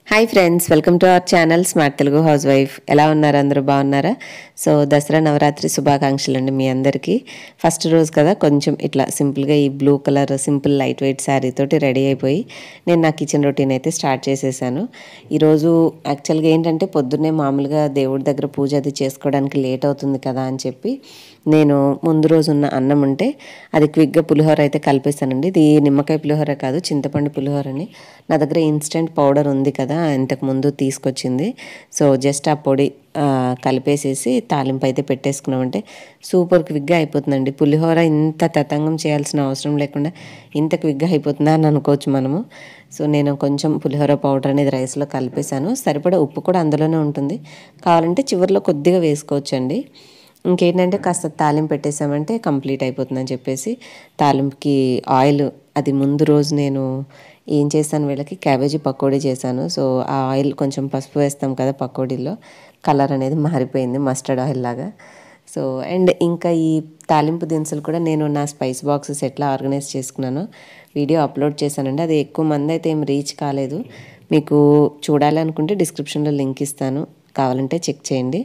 hi friends welcome to our channel smart Telugu housewife ఎలా ఉన్నారు అందరూ బాగున్నారా సో దసరా నవరాత్రి శుభాకాంక్షలు అండి మీ అందరికీ ఫస్ట్ రోజు కదా కొంచెం ఇట్లా సింపుల్గా ఈ blue colour simple light weight sari తోటి రెడీ అయిపోయి నేను నా కిచెన్ రొటీన్ అయితే స్టార్ట్ చేసేసాను ఈరోజు యాక్చువల్గా ఏంటంటే పొద్దున్నే మామూలుగా దేవుడి దగ్గర పూజ అది చేసుకోవడానికి లేట్ అవుతుంది కదా అని చెప్పి నేను ముందు రోజు ఉన్న అన్నం ఉంటే అది క్విక్గా పులిహోర అయితే కలిపేస్తానండి ఇది నిమ్మకాయ పులిహోర కాదు చింతపండు పులిహోరని నా దగ్గర ఇన్స్టెంట్ పౌడర్ ఉంది కదా ఇంతకు ముందు తీసుకొచ్చింది సో జస్ట్ ఆ పొడి ఆ, కలిపేసేసి తాలింపు అయితే పెట్టేసుకున్నామంటే సూపర్ క్విక్గా అయిపోతుందండి పులిహోర ఇంత తతంగం చేయాల్సిన అవసరం లేకుండా ఇంత క్విక్గా అయిపోతుందా అని అనుకోవచ్చు మనము సో నేను కొంచెం పులిహోర పౌడర్ అనేది రైస్లో కలిపేశాను సరిపడా ఉప్పు కూడా అందులోనే ఉంటుంది కావాలంటే చివరిలో కొద్దిగా వేసుకోవచ్చండి ఇంకేంటంటే కాస్త తాలింపు పెట్టేసామంటే కంప్లీట్ అయిపోతుందని చెప్పేసి తాలింపుకి ఆయిల్ అది ముందు రోజు నేను ఏం చేశాను వీళ్ళకి క్యాబేజీ పకోడీ చేశాను సో ఆ ఆయిల్ కొంచెం పసుపు వేస్తాం కదా పకోడీలో కలర్ అనేది మారిపోయింది మస్టర్డ్ ఆయిల్ లాగా సో అండ్ ఇంకా ఈ తాలింపు దినుసులు కూడా నేను నా స్పైస్ బాక్సెస్ ఎట్లా ఆర్గనైజ్ చేసుకున్నానో వీడియో అప్లోడ్ చేశానండి అది ఎక్కువ మంది అయితే ఏం రీచ్ కాలేదు మీకు చూడాలి అనుకుంటే డిస్క్రిప్షన్లో లింక్ ఇస్తాను కావాలంటే చెక్ చేయండి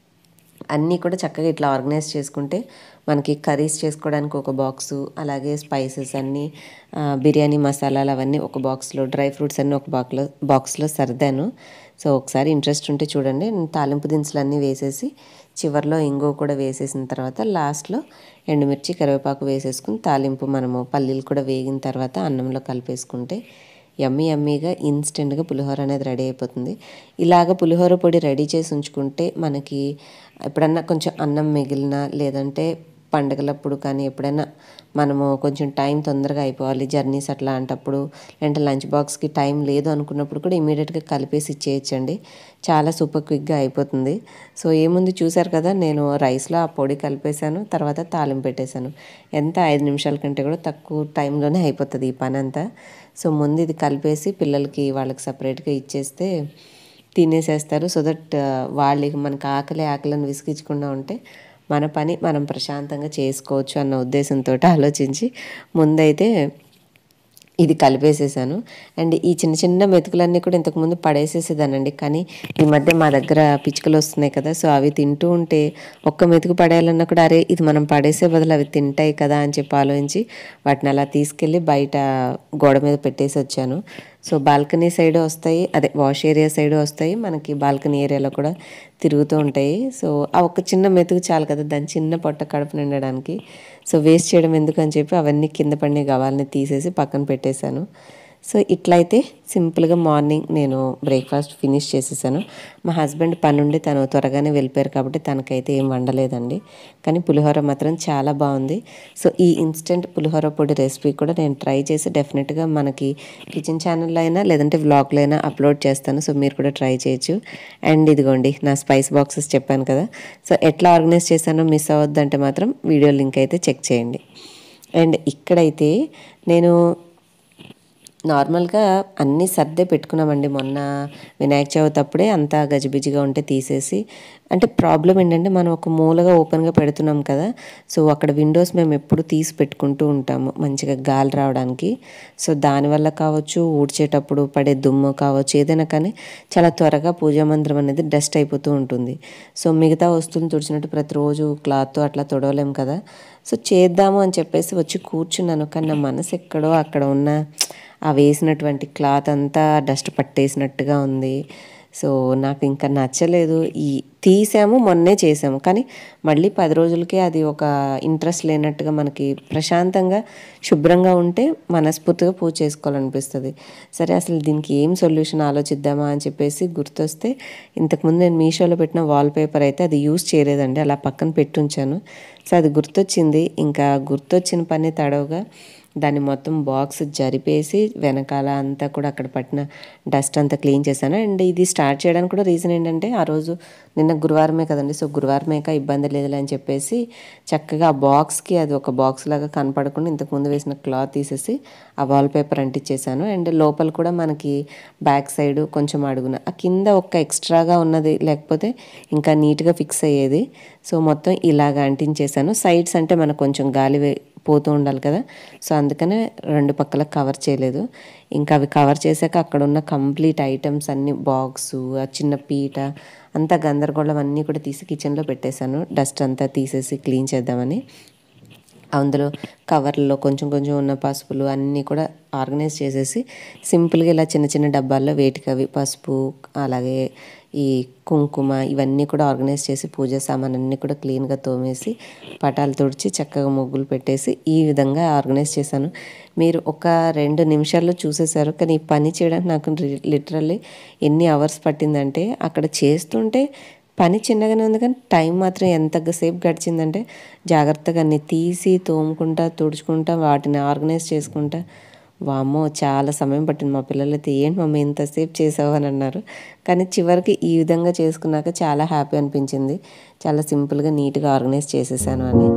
అన్నీ కూడా చక్కగా ఇట్లా ఆర్గనైజ్ చేసుకుంటే మనకి కర్రీస్ చేసుకోవడానికి ఒక బాక్సు అలాగే స్పైసెస్ అన్నీ ఆ, బిర్యానీ మసాలాలు అవన్నీ ఒక బాక్స్లో డ్రై ఫ్రూట్స్ అన్నీ ఒక బాక్లో బాక్స్లో సర్దాను సో ఒకసారి ఇంట్రెస్ట్ ఉంటే చూడండి నేను తాలింపు దినుసులు అన్నీ వేసేసి చివర్లో ఇంగో కూడా వేసేసిన తర్వాత లాస్ట్లో ఎండుమిర్చి కరివేపాకు వేసేసుకుని తాలింపు మనము పల్లీలు కూడా వేగిన తర్వాత అన్నంలో కలిపేసుకుంటే యమ్మీ యమ్మీగా ఇన్స్టెంట్గా పులిహోర అనేది రెడీ అయిపోతుంది ఇలాగ పులిహోర పొడి రెడీ చేసి ఉంచుకుంటే మనకి ఎప్పుడన్నా కొంచెం అన్నం మిగిలిన లేదంటే పండగలప్పుడు కానీ ఎప్పుడైనా మనము కొంచెం టైం తొందరగా అయిపోవాలి జర్నీస్ అట్లా అంటప్పుడు లేదంటే లంచ్ బాక్స్కి టైం లేదు అనుకున్నప్పుడు కూడా ఇమీడియట్గా కలిపేసి ఇచ్చేయచ్చండి చాలా సూపర్ క్విక్గా అయిపోతుంది సో ఏముంది చూసారు కదా నేను రైస్లో ఆ పొడి కలిపేశాను తర్వాత తాలింపు పెట్టేశాను ఎంత ఐదు నిమిషాల కంటే కూడా తక్కువ టైంలోనే అయిపోతుంది ఈ పని అంతా సో ముందు ఇది కలిపేసి పిల్లలకి వాళ్ళకి సపరేట్గా ఇచ్చేస్తే తినేసేస్తారు సో దట్ వాళ్ళకి మనకి ఆకలి ఆకలిని విసిగించకుండా ఉంటే మన పని మనం ప్రశాంతంగా చేసుకోవచ్చు అన్న ఉద్దేశంతో ఆలోచించి ముందైతే ఇది కలిపేసేసాను అండ్ ఈ చిన్న చిన్న మెతుకులన్నీ కూడా ఇంతకుముందు పడేసేసేదానండి కానీ ఈ మధ్య మా దగ్గర పిచ్చుకలు వస్తున్నాయి కదా సో అవి తింటూ ఉంటే ఒక్క మెతుకు పడేయాలన్నా కూడా అరే ఇది మనం పడేసే బదులు అవి తింటాయి కదా అని చెప్పి ఆలోచించి వాటిని అలా తీసుకెళ్ళి బయట గోడ మీద పెట్టేసి వచ్చాను సో బాల్కనీ సైడ్ వస్తాయి అదే వాష్ ఏరియా సైడ్ వస్తాయి మనకి బాల్కనీ ఏరియాలో కూడా తిరుగుతూ ఉంటాయి సో ఆ ఒక చిన్న మెతుకు చాలు కదా దాని చిన్న పొట్ట కడుపు నిండడానికి సో వేస్ట్ చేయడం ఎందుకు అని చెప్పి అవన్నీ కింద పడిన గవాలని తీసేసి పక్కన పెట్టేశాను సో ఇట్లయితే సింపుల్గా మార్నింగ్ నేను బ్రేక్ఫాస్ట్ ఫినిష్ చేసేసాను మా హస్బెండ్ పనుండి తను త్వరగానే వెళ్ళిపోయారు కాబట్టి తనకైతే ఏం వండలేదండి కానీ పులిహోర మాత్రం చాలా బాగుంది సో ఈ ఇన్స్టెంట్ పులిహోర పొడి రెసిపీ కూడా నేను ట్రై చేసి డెఫినెట్గా మనకి కిచెన్ ఛానల్లో అయినా లేదంటే వ్లాగ్లో అయినా అప్లోడ్ చేస్తాను సో మీరు కూడా ట్రై చేయొచ్చు అండ్ ఇదిగోండి నా స్పైస్ బాక్సెస్ చెప్పాను కదా సో ఎట్లా ఆర్గనైజ్ చేశానో మిస్ అవ్వద్దంటే మాత్రం వీడియో లింక్ అయితే చెక్ చేయండి అండ్ ఇక్కడైతే నేను నార్మల్గా అన్నీ సర్దే పెట్టుకున్నామండి మొన్న వినాయక చవితి అప్పుడే అంతా గజిబిజిగా ఉంటే తీసేసి అంటే ప్రాబ్లం ఏంటంటే మనం ఒక మూలగా ఓపెన్గా పెడుతున్నాం కదా సో అక్కడ విండోస్ మేము ఎప్పుడు తీసి పెట్టుకుంటూ ఉంటాము మంచిగా గాలి రావడానికి సో దానివల్ల కావచ్చు ఊడ్చేటప్పుడు పడే దుమ్ము కావచ్చు ఏదైనా కానీ చాలా త్వరగా పూజా మందిరం అనేది డస్ట్ అయిపోతూ ఉంటుంది సో మిగతా వస్తువులు తుడిచినట్టు ప్రతిరోజు క్లాత్ అట్లా తొడవలేం కదా సో చేద్దాము అని చెప్పేసి వచ్చి కూర్చున్నాను కానీ నా మనసు ఎక్కడో అక్కడ ఉన్న ఆ వేసినటువంటి క్లాత్ అంతా డస్ట్ పట్టేసినట్టుగా ఉంది సో నాకు ఇంకా నచ్చలేదు ఈ తీసాము మొన్నే చేసాము కానీ మళ్ళీ పది రోజులకే అది ఒక ఇంట్రెస్ట్ లేనట్టుగా మనకి ప్రశాంతంగా శుభ్రంగా ఉంటే మనస్ఫూర్తిగా పూజ చేసుకోవాలనిపిస్తుంది సరే అసలు దీనికి ఏం సొల్యూషన్ ఆలోచిద్దామా అని చెప్పేసి గుర్తొస్తే ఇంతకుముందు నేను మీషోలో పెట్టిన వాల్ పేపర్ అయితే అది యూస్ చేయలేదండి అలా పక్కన పెట్టుంచాను సో అది గుర్తొచ్చింది ఇంకా గుర్తొచ్చిన పని తడవుగా దాన్ని మొత్తం బాక్స్ జరిపేసి వెనకాల అంతా కూడా అక్కడ పట్టిన డస్ట్ అంతా క్లీన్ చేశాను అండ్ ఇది స్టార్ట్ చేయడానికి కూడా రీజన్ ఏంటంటే ఆ రోజు నిన్న గురువారమే కదండి సో గురువారమేక ఇబ్బంది లేదులే అని చెప్పేసి చక్కగా ఆ బాక్స్కి అది ఒక బాక్స్ లాగా కనపడకుండా ఇంతకుముందు వేసిన క్లాత్ తీసేసి ఆ వాల్ పేపర్ అంటించేసాను అండ్ లోపల కూడా మనకి బ్యాక్ సైడ్ కొంచెం అడుగున ఆ కింద ఒక ఎక్స్ట్రాగా ఉన్నది లేకపోతే ఇంకా నీట్గా ఫిక్స్ అయ్యేది సో మొత్తం ఇలాగ అంటించేసాను సైడ్స్ అంటే మనకు కొంచెం గాలి వే- పోతూ ఉండాలి కదా సో అందుకనే రెండు పక్కల కవర్ చేయలేదు ఇంకా అవి కవర్ చేశాక అక్కడ ఉన్న కంప్లీట్ ఐటమ్స్ అన్ని బాక్స్ ఆ చిన్న పీట అంతా గందరగోళం అన్నీ కూడా తీసి కిచెన్లో పెట్టేశాను డస్ట్ అంతా తీసేసి క్లీన్ చేద్దామని అందులో కవర్లో కొంచెం కొంచెం ఉన్న పసుపులు అన్నీ కూడా ఆర్గనైజ్ చేసేసి సింపుల్గా ఇలా చిన్న చిన్న డబ్బాల్లో వేటికి అవి పసుపు అలాగే ఈ కుంకుమ ఇవన్నీ కూడా ఆర్గనైజ్ చేసి పూజ సామాన్ అన్నీ కూడా క్లీన్గా తోమేసి పటాలు తుడిచి చక్కగా ముగ్గులు పెట్టేసి ఈ విధంగా ఆర్గనైజ్ చేశాను మీరు ఒక రెండు నిమిషాల్లో చూసేశారు కానీ ఈ పని చేయడానికి నాకు లిటరల్లీ ఎన్ని అవర్స్ పట్టిందంటే అక్కడ చేస్తుంటే పని చిన్నగానే ఉంది కానీ టైం మాత్రం ఎంతసేపు గడిచిందంటే జాగ్రత్తగా అన్ని తీసి తోముకుంటా తుడుచుకుంటా వాటిని ఆర్గనైజ్ చేసుకుంటా వామ్మో చాలా సమయం పట్టింది మా పిల్లలైతే ఏంటి మమ్మీ ఇంతసేపు చేసావు అని అన్నారు కానీ చివరికి ఈ విధంగా చేసుకున్నాక చాలా హ్యాపీ అనిపించింది చాలా సింపుల్గా నీట్గా ఆర్గనైజ్ చేసేసాను అని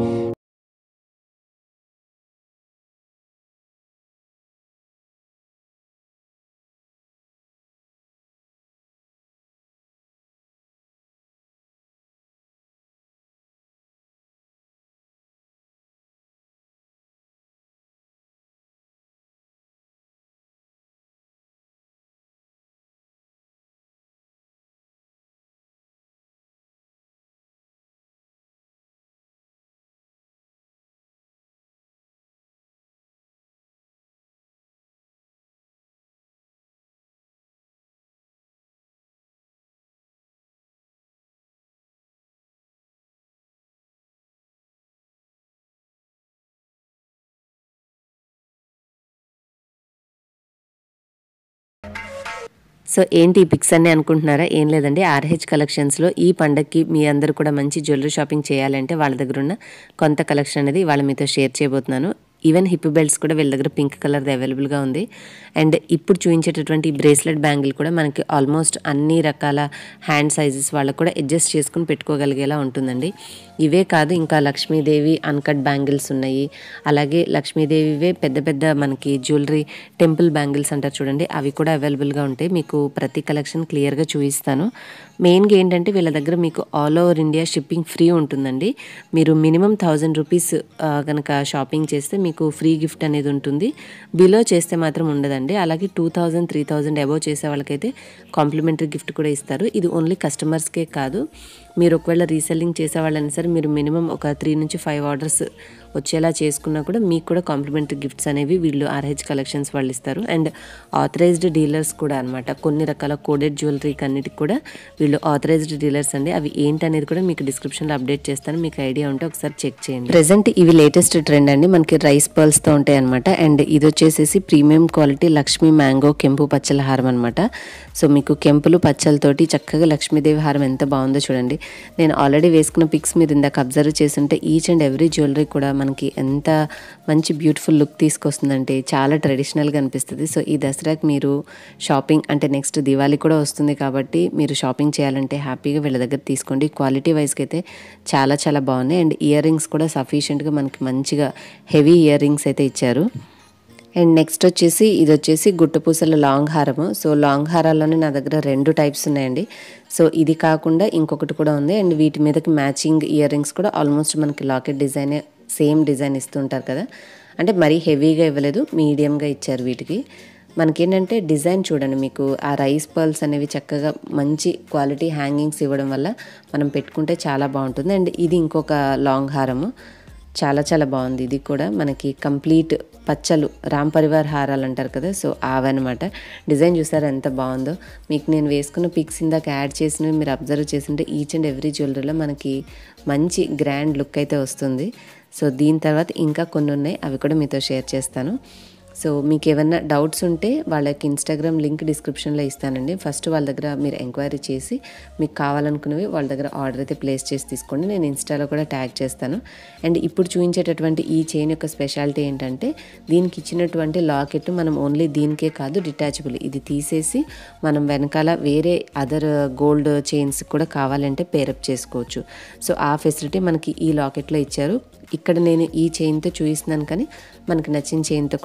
సో ఏంటి ఈ పిక్స్ అన్ని అనుకుంటున్నారా ఏం లేదండి ఆర్హెచ్ కలెక్షన్స్లో ఈ పండగకి మీ అందరూ కూడా మంచి జ్యువెలరీ షాపింగ్ చేయాలంటే వాళ్ళ దగ్గర ఉన్న కొంత కలెక్షన్ అనేది వాళ్ళ మీతో షేర్ చేయబోతున్నాను ఈవెన్ హిప్ బెల్ట్స్ కూడా వీళ్ళ దగ్గర పింక్ కలర్ది అవైలబుల్గా ఉంది అండ్ ఇప్పుడు చూపించేటటువంటి ఈ బ్రేస్లెట్ బ్యాంగిల్ కూడా మనకి ఆల్మోస్ట్ అన్ని రకాల హ్యాండ్ సైజెస్ వాళ్ళకు కూడా అడ్జస్ట్ చేసుకుని పెట్టుకోగలిగేలా ఉంటుందండి ఇవే కాదు ఇంకా లక్ష్మీదేవి అన్కట్ బ్యాంగిల్స్ ఉన్నాయి అలాగే లక్ష్మీదేవివే పెద్ద పెద్ద మనకి జ్యువెలరీ టెంపుల్ బ్యాంగిల్స్ అంటారు చూడండి అవి కూడా అవైలబుల్గా ఉంటాయి మీకు ప్రతి కలెక్షన్ క్లియర్గా చూపిస్తాను మెయిన్గా ఏంటంటే వీళ్ళ దగ్గర మీకు all over India shipping free ఉంటుందండి మీరు మినిమం థౌజండ్ రూపీస్ కనుక షాపింగ్ చేస్తే మీకు ఫ్రీ గిఫ్ట్ అనేది ఉంటుంది బిలో చేస్తే మాత్రం ఉండదండి అలాగే two thousand three thousand above చేసే వాళ్ళకైతే కాంప్లిమెంటరీ గిఫ్ట్ కూడా ఇస్తారు ఇది ఓన్లీ కస్టమర్స్కే కాదు మీరు ఒకవేళ రీసెల్లింగ్ చేసే వాళ్ళైనా సరే మీరు మినిమం ఒక త్రీ నుంచి ఫైవ్ ఆర్డర్స్ వచ్చేలా చేసుకున్నా కూడా మీకు కూడా కాంప్లిమెంటరీ గిఫ్ట్స్ అనేవి వీళ్ళు ఆర్హెచ్ కలెక్షన్స్ వాళ్ళు ఇస్తారు అండ్ ఆథరైజ్డ్ డీలర్స్ కూడా అనమాట కొన్ని రకాల కోడెడ్ జ్యువెలరీకి అన్నిటికి కూడా వీళ్ళు ఆథరైజ్డ్ డీలర్స్ అండి అవి ఏంటనేది కూడా మీకు డిస్క్రిప్షన్లో అప్డేట్ చేస్తాను మీకు ఐడియా ఉంటే ఒకసారి చెక్ చేయండి ప్రెసెంట్ ఇవి లేటెస్ట్ ట్రెండ్ అండి మనకి రైస్ పర్ల్స్తో ఉంటాయి అనమాట అండ్ ఇది వచ్చేసేసి ప్రీమియం క్వాలిటీ లక్ష్మీ మ్యాంగో కెంపు పచ్చల హారం అనమాట సో మీకు కెంపులు పచ్చలతోటి చక్కగా లక్ష్మీదేవి హారం ఎంత బాగుందో చూడండి నేను ఆల్రెడీ వేసుకున్న పిక్స్ మీరు ఇందాక అబ్జర్వ్ చేస్తుంటే ఈచ్ అండ్ ఎవ్రీ జ్యువెలరీ కూడా మనకి ఎంత మంచి బ్యూటిఫుల్ లుక్ తీసుకొస్తుందంటే చాలా ట్రెడిషనల్గా అనిపిస్తుంది సో ఈ దసరాకి మీరు షాపింగ్ అంటే నెక్స్ట్ దివాళీ కూడా వస్తుంది కాబట్టి మీరు షాపింగ్ చేయాలంటే హ్యాపీగా వీళ్ళ దగ్గర తీసుకోండి క్వాలిటీ వైజ్కి అయితే చాలా చాలా బాగున్నాయి అండ్ ఇయర్ రింగ్స్ కూడా సఫిషియెంట్గా మనకి మంచిగా హెవీ ఇయర్ రింగ్స్ అయితే ఇచ్చారు అండ్ నెక్స్ట్ వచ్చేసి ఇది వచ్చేసి గుట్టపూసల లాంగ్ హారము సో లాంగ్ హారాల్లోనే నా దగ్గర రెండు టైప్స్ ఉన్నాయండి సో ఇది కాకుండా ఇంకొకటి కూడా ఉంది అండ్ వీటి మీదకి మ్యాచింగ్ ఇయర్ రింగ్స్ కూడా ఆల్మోస్ట్ మనకి లాకెట్ డిజైనే సేమ్ డిజైన్ ఇస్తుంటారు కదా అంటే మరీ హెవీగా ఇవ్వలేదు మీడియంగా ఇచ్చారు వీటికి మనకేంటంటే డిజైన్ చూడండి మీకు ఆ రైస్ పర్ల్స్ అనేవి చక్కగా మంచి క్వాలిటీ హ్యాంగింగ్స్ ఇవ్వడం వల్ల మనం పెట్టుకుంటే చాలా బాగుంటుంది అండ్ ఇది ఇంకొక లాంగ్ హారము చాలా చాలా బాగుంది ఇది కూడా మనకి కంప్లీట్ పచ్చలు రామ్ పరివార్ హారాలు అంటారు కదా సో అవన్నమాట డిజైన్ చూసారా ఎంత బాగుందో మీకు నేను వేసుకున్న పిక్స్ ఇందాక యాడ్ చేసినవి మీరు అబ్జర్వ్ చేసింటే ఈచ్ అండ్ ఎవ్రీ జ్యువెలరీలో మనకి మంచి గ్రాండ్ లుక్ అయితే వస్తుంది సో దీని తర్వాత ఇంకా కొన్ని ఉన్నాయి అవి కూడా మీతో షేర్ చేస్తాను సో మీకు ఏమైనా డౌట్స్ ఉంటే వాళ్ళకి ఇన్స్టాగ్రామ్ లింక్ డిస్క్రిప్షన్లో ఇస్తానండి ఫస్ట్ వాళ్ళ దగ్గర మీరు ఎంక్వైరీ చేసి మీకు కావాలనుకున్నవి వాళ్ళ దగ్గర ఆర్డర్ అయితే ప్లేస్ చేసి తీసుకోండి నేను ఇన్స్టాలో కూడా ట్యాగ్ చేస్తాను అండ్ ఇప్పుడు చూపించేటటువంటి ఈ చైన్ యొక్క స్పెషాలిటీ ఏంటంటే దీనికి ఇచ్చినటువంటి లాకెట్ మనం ఓన్లీ దీనికే కాదు డిటాచబుల్ ఇది తీసేసి మనం వెనకాల వేరే అదర్ గోల్డ్ చైన్స్ కూడా కావాలంటే పేరప్ చేసుకోవచ్చు సో ఆ ఫెసిలిటీ మనకి ఈ లాకెట్లో ఇచ్చారు ఇక్కడ నేను ఈ చైన్తో చూపిస్తున్నాను కానీ మనకి నచ్చిన చైన్తో కూడా మనము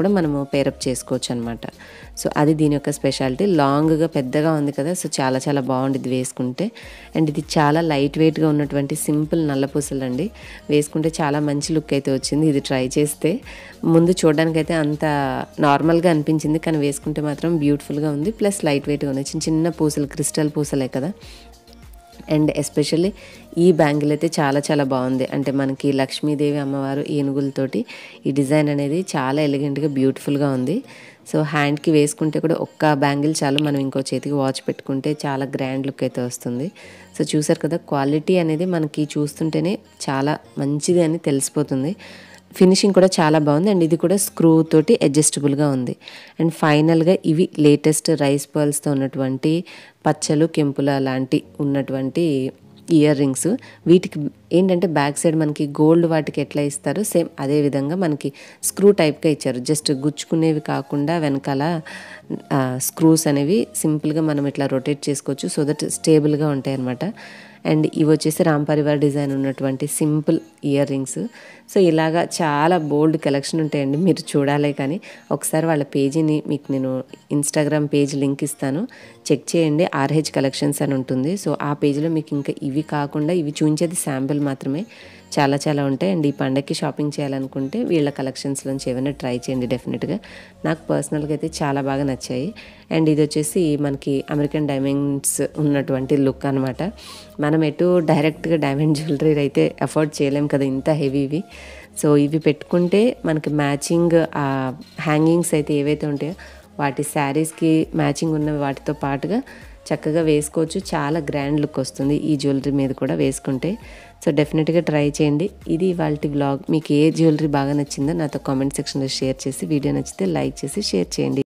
పేరప్ చేసుకోవచ్చు అనమాట సో అది దీని యొక్క స్పెషాలిటీ లాంగ్గా పెద్దగా ఉంది కదా సో చాలా చాలా బాగుంది ఇది వేసుకుంటే అండ్ ఇది చాలా లైట్ వెయిట్గా ఉన్నటువంటి సింపుల్ నల్ల పూసలు అండి వేసుకుంటే చాలా మంచి లుక్ అయితే వచ్చింది ఇది ట్రై చేస్తే ముందు చూడడానికి అయితే అంత నార్మల్గా అనిపించింది కానీ వేసుకుంటే మాత్రం బ్యూటిఫుల్గా ఉంది ప్లస్ లైట్ వెయిట్గా ఉంది చిన్న చిన్న పూసలు క్రిస్టల్ పూసలే కదా అండ్ ఎస్పెషల్లీ ఈ బ్యాంగిల్ అయితే చాలా చాలా బాగుంది అంటే మనకి లక్ష్మీదేవి అమ్మవారు ఏనుగులతోటి ఈ డిజైన్ అనేది చాలా ఎలిగెంట్గా బ్యూటిఫుల్గా ఉంది సో హ్యాండ్కి వేసుకుంటే కూడా ఒక్క బ్యాంగిల్ చాలు మనం ఇంకో చేతికి వాచ్ పెట్టుకుంటే చాలా గ్రాండ్ లుక్ అయితే వస్తుంది సో చూసారు కదా క్వాలిటీ అనేది మనకి చూస్తుంటేనే చాలా మంచిది అని తెలిసిపోతుంది ఫినిషింగ్ కూడా చాలా బాగుంది అండ్ ఇది కూడా స్క్రూ తోటి అడ్జస్టబుల్గా ఉంది అండ్ ఫైనల్గా ఇవి లేటెస్ట్ రైస్ పర్ల్స్తో ఉన్నటువంటి పచ్చలు కెంపుల లాంటి ఉన్నటువంటి ఇయర్ రింగ్స్ వీటికి ఏంటంటే బ్యాక్ సైడ్ మనకి గోల్డ్ వాటికి ఎట్లా ఇస్తారో సేమ్ అదే విధంగా మనకి స్క్రూ టైప్గా ఇచ్చారు జస్ట్ గుచ్చుకునేవి కాకుండా వెనకాల స్క్రూస్ అనేవి సింపుల్గా మనం ఇట్లా రొటేట్ చేసుకోవచ్చు సో దట్ స్టేబుల్గా ఉంటాయి అనమాట అండ్ ఇవి వచ్చేసి రామ్ పరివార్ డిజైన్ ఉన్నటువంటి సింపుల్ ఇయర్ రింగ్స్ సో ఇలాగా చాలా బోల్డ్ కలెక్షన్ ఉంటాయండి మీరు చూడాలి కానీ ఒకసారి వాళ్ళ పేజీని మీకు నేను ఇన్స్టాగ్రామ్ పేజ్ లింక్ ఇస్తాను చెక్ చేయండి ఆర్హెచ్ కలెక్షన్స్ అని ఉంటుంది సో ఆ పేజ్లో మీకు ఇంకా ఇవి కాకుండా ఇవి చూపించేది శాంపిల్ మాత్రమే చాలా చాలా ఉంటాయి అండ్ ఈ పండగకి షాపింగ్ చేయాలనుకుంటే వీళ్ళ కలెక్షన్స్ నుంచి ఏమైనా ట్రై చేయండి డెఫినెట్గా నాకు పర్సనల్గా అయితే చాలా బాగా నచ్చాయి అండ్ ఇది వచ్చేసి మనకి అమెరికన్ డైమండ్స్ ఉన్నటువంటి లుక్ అనమాట మనం ఎటు డైరెక్ట్గా డైమండ్ జ్యువెలరీ అయితే అఫోర్డ్ చేయలేం కదా ఇంత హెవీవి సో ఇవి పెట్టుకుంటే మనకి మ్యాచింగ్ హ్యాంగింగ్స్ అయితే ఏవైతే ఉంటాయో వాటి శారీస్కి మ్యాచింగ్ ఉన్న వాటితో పాటుగా చక్కగా వేసుకోవచ్చు చాలా గ్రాండ్ లుక్ వస్తుంది ఈ జ్యువెలరీ మీద కూడా వేసుకుంటే సో డెఫినెట్గా ట్రై చేయండి ఇది వాళ్ళ వ్లాగ్ మీకు ఏ జ్యువెలరీ బాగా నచ్చిందో నాతో కామెంట్ సెక్షన్లో షేర్ చేసి వీడియో నచ్చితే లైక్ చేసి షేర్ చేయండి